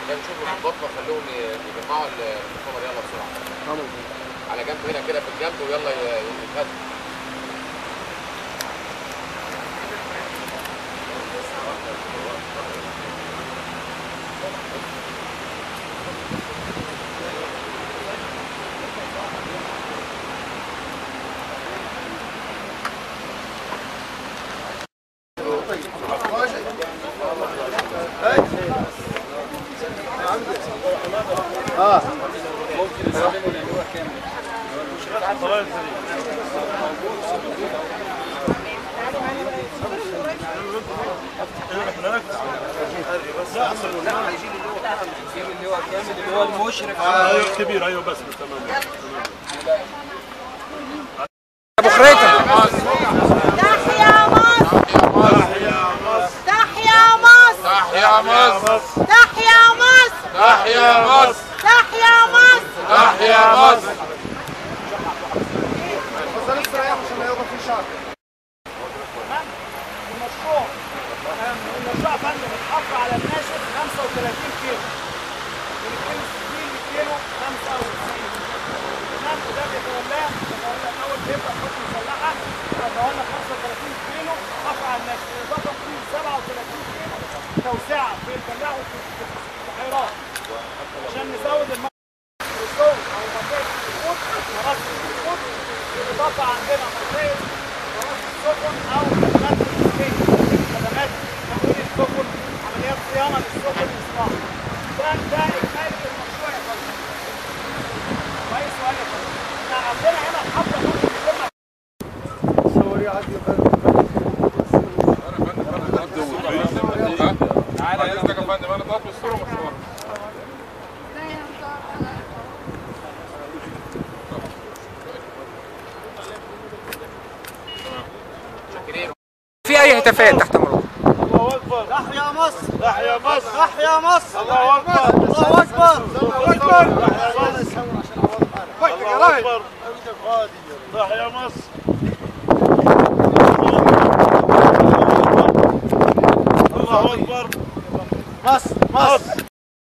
عشان نشوف الضباط خلوهم يجمعوا الخبر يلا بسرعه على جنب هنا كده في الجنب ويلا يتهدوا اللي هو المشرف ايوه كبير ايوه بس تمام ابو خريطه تحيا مصر تحيا مصر تحيا مصر تحيا مصر تحيا مصر تحيا مصر تحيا مصر المشروع المشروع فندم اتحط على الناشف 35 كيلو من الكيلو 60 للكيلو 95 تمام وده بيتولاه بيتولى اول بيبدا خط مسلحه بيتولى 35 كيلو قطع على الناشف بالاضافه في 37 كيلو توسعه في البلاع وفي البحيرات عشان نزود الم الصوت او منطقه السقوط مراسم السقوط بالاضافه عندنا منطقه مراسم السفن او خدمات الاسكين خدمات تمويل السفن عمليات صيانه للسفن الاصلاح ده ده اجمالي المشروع يا فندم كويس سؤال يا فندم احنا عندنا هنا محطه ممكن تتم تعالى يا فندم انا طالب الصوره مشوار شاكرين في اي هتافات تحت امرك الله اكبر تحيا مصر تحيا مصر تحيا مصر الله اكبر الله اكبر الله اكبر الله اكبر تحيا مصر